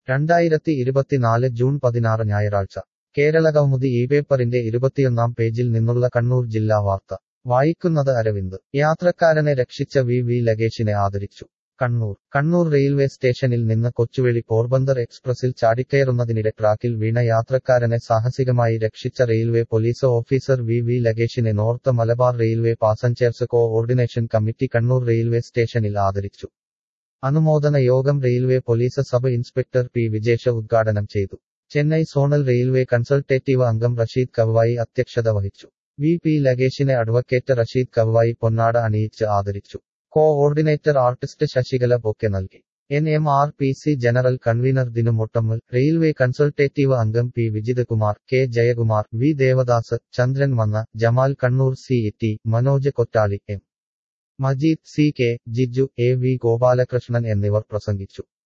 രണ്ടായിരത്തി ഇരുപത്തിനാല് ജൂൺ പതിനാറ് ഞായറാഴ്ച കേരളകൗമുദി ഈ പേപ്പറിന്റെ ഇരുപത്തിയൊന്നാം പേജിൽ നിന്നുള്ള കണ്ണൂർ ജില്ലാ വാർത്ത വായിക്കുന്നത് അരവിന്ദ് യാത്രക്കാരനെ രക്ഷിച്ച വി വി ലഗേഷിനെ ആദരിച്ചു കണ്ണൂർ കണ്ണൂർ റെയിൽവേ സ്റ്റേഷനിൽ നിന്ന് കൊച്ചുവേളി പോർബന്ദർ എക്സ്പ്രസിൽ ചാടിക്കയറുന്നതിനിടെ ട്രാക്കിൽ വീണ യാത്രക്കാരനെ സാഹസികമായി രക്ഷിച്ച railway police officer V V ലഗേഷിനെ north Malabar railway passengers coordination committee Kannur railway സ്റ്റേഷനിൽ ആദരിച്ചു അനുമോദന യോഗം railway police sub inspector P Vijesh ഉദ്ഘാടനം ചെയ്തു ചെന്നൈ സോണൽ റെയിൽവേ കൺസൾട്ടേറ്റീവ് അംഗം റഷീദ് കവ്വായി അധ്യക്ഷത വഹിച്ചു വി പി ലഗേഷിനെ അഡ്വക്കേറ്റ് റഷീദ് കവ്വായി പൊന്നാട അണിയിച്ച് ആദരിച്ചു കോഓർഡിനേറ്റർ ആർട്ടിസ്റ്റ് ശശികല ബൊക്കെ നൽകി N M R P C general convener Dinumottammal railway consultative അംഗം P Vijithakumar K Jayakumar V Devadas Chandran Manna Jamal Kannur C T Manoj Kottali M Majeed C K Jiju A V Gopalakrishnan എന്നിവർ പ്രസംഗിച്ചു